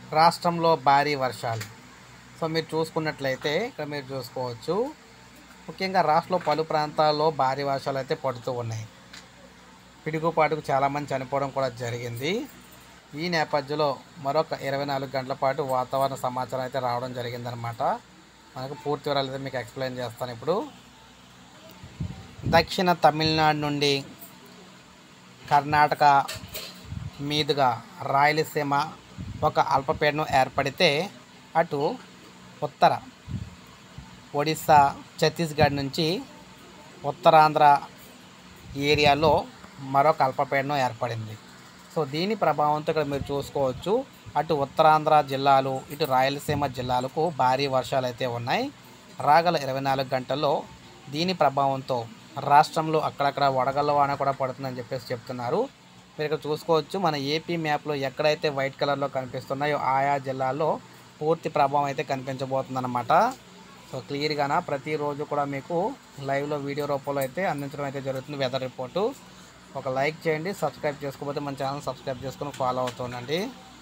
రాష్ట్రంలో భారీ వర్షాలు సో మీరు చూసుకున్నట్లయితే ఇక్కడ మీరు చూసుకోవచ్చు ముఖ్యంగా రాష్ట్రంలో పలు ప్రాంతాల్లో భారీ వర్షాలు అయితే పడుతూ ఉన్నాయి పిడుగుపాటుకు చాలామంది చనిపోవడం కూడా జరిగింది ఈ నేపథ్యంలో మరొక ఇరవై నాలుగు గంటల పాటు వాతావరణ సమాచారం అయితే రావడం జరిగిందనమాట మనకు పూర్తి వివరాలు అయితే మీకు ఎక్స్ప్లెయిన్ చేస్తాను ఇప్పుడు దక్షిణ తమిళనాడు నుండి కర్ణాటక మీదుగా రాయలసీమ ఒక అల్పపీడనం ఏర్పడితే అటు ఉత్తర ఒడిస్సా ఛత్తీస్గఢ్ నుంచి ఉత్తరాంధ్ర ఏరియాలో మరొక అల్పపీడనం ఏర్పడింది సో దీని ప్రభావంతో ఇక్కడ మీరు చూసుకోవచ్చు అటు ఉత్తరాంధ్ర జిల్లాలు ఇటు రాయలసీమ జిల్లాలకు భారీ వర్షాలు అయితే ఉన్నాయి రాగల ఇరవై నాలుగు గంటల్లో దీని ప్రభావంతో రాష్ట్రంలో అక్కడక్కడ వడగళ్ళ వాన కూడా పడుతుందని చెప్పేసి చెప్తున్నారు మీరు ఇక్కడ చూసుకోవచ్చు మన ఏపీ మ్యాప్లో ఎక్కడైతే వైట్ కలర్లో కనిపిస్తున్నాయో ఆయా జిల్లాల్లో పూర్తి ప్రభావం అయితే కనిపించబోతుందన్నమాట సో క్లియర్గాన ప్రతిరోజు కూడా మీకు లైవ్లో వీడియో రూపంలో అయితే అందించడం అయితే జరుగుతుంది వెదర్ రిపోర్టు ఒక లైక్ చేయండి సబ్స్క్రైబ్ చేసుకోకపోతే మన ఛానల్ సబ్స్క్రైబ్ చేసుకొని ఫాలో అవుతుండండి